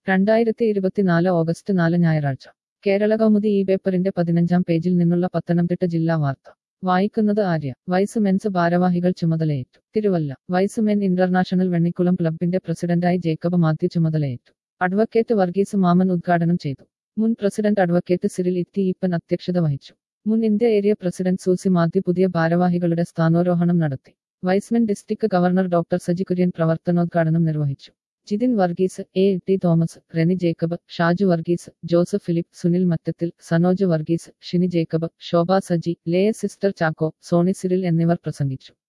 രണ്ടായിരത്തി ഇരുപത്തിനാല് ഓഗസ്റ്റ് നാല് ഞായറാഴ്ച കേരള കൗമുദി ഈ പേപ്പറിന്റെ പതിനഞ്ചാം പേജിൽ നിന്നുള്ള പത്തനംതിട്ട ജില്ലാ വാർത്ത വായിക്കുന്നത് ആര്യ വൈസ് മെൻസ് ഭാരവാഹികൾ ചുമതലയേറ്റു Thiruvalla Y's Men International Vennikulam ക്ലബിന്റെ പ്രസിഡന്റായി ജേക്കബ് മാത്യു ചുമതലയേറ്റു അഡ്വക്കേറ്റ് വർഗീസ് മാമൻ ഉദ്ഘാടനം ചെയ്തു മുൻ പ്രസിഡന്റ് അഡ്വക്കേറ്റ് സിറിൽ ഇത്തിയപ്പൻ അധ്യക്ഷത വഹിച്ചു മുൻ India area president Susy Mathew പുതിയ ഭാരവാഹികളുടെ സ്ഥാനാരോഹണം നടത്തി Y's Men district governor doctor Saji Kurian പ്രവർത്തനോദ്ഘാടനം നിർവഹിച്ചു Jithin Varghese A T Thomas Reni Jacob Shaju Varghese Joseph Philip Sunil Mattathil Sanoj Varghese Shini Jacob Shobha Saji Leya sister Chacko Sony Cyril എന്നിവർ പ്രസംഗിച്ചു